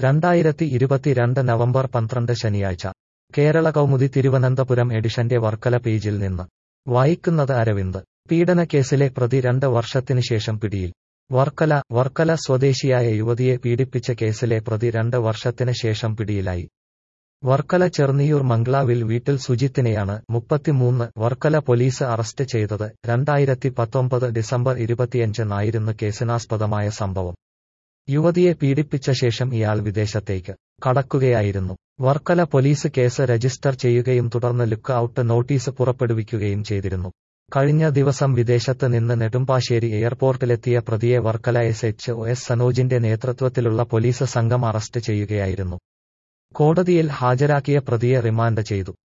രണ്ടായിരത്തി ഇരുപത്തിരണ്ട് നവംബർ പന്ത്രണ്ട് ശനിയാഴ്ച കേരള കൗമുദി തിരുവനന്തപുരം എഡിഷന്റെ വർക്കല പേജിൽ നിന്ന് വായിക്കുന്നത് അരവിന്ദ് പീഡനക്കേസിലെ പ്രതി രണ്ട് വർഷത്തിന് ശേഷം പിടിയിൽ വർക്കല വർക്കല സ്വദേശിയായ യുവതിയെ പീഡിപ്പിച്ച കേസിലെ പ്രതി രണ്ട് വർഷത്തിന് ശേഷം പിടിയിലായി വർക്കല ചെർന്നിയൂർ മംഗ്ലാവിൽ വീട്ടിൽ സുജിത്തിനെയാണ് മുപ്പത്തിമൂന്ന് വർക്കല പോലീസ് അറസ്റ്റ് ചെയ്തത് രണ്ടായിരത്തി പത്തൊമ്പത് ഡിസംബർ ഇരുപത്തിയഞ്ചിനായിരുന്നു കേസിനാസ്പദമായ സംഭവം യുവതിയെ പീഡിപ്പിച്ച ശേഷം ഇയാൾ വിദേശത്തേക്ക് കടക്കുകയായിരുന്നു വർക്കല പോലീസ് കേസ് രജിസ്റ്റർ ചെയ്യുകയും തുടർന്ന് ലുക്ക് ഔട്ട് നോട്ടീസ് പുറപ്പെടുവിക്കുകയും ചെയ്തിരുന്നു കഴിഞ്ഞ ദിവസം വിദേശത്ത് നിന്ന് നെടുമ്പാശ്ശേരി എയർപോർട്ടിലെത്തിയ പ്രതിയെ Varkala S H O S സനോജിന്റെ നേതൃത്വത്തിലുള്ള പോലീസ് സംഘം അറസ്റ്റ് ചെയ്യുകയായിരുന്നു കോടതിയിൽ ഹാജരാക്കിയ പ്രതിയെ റിമാൻഡ് ചെയ്തു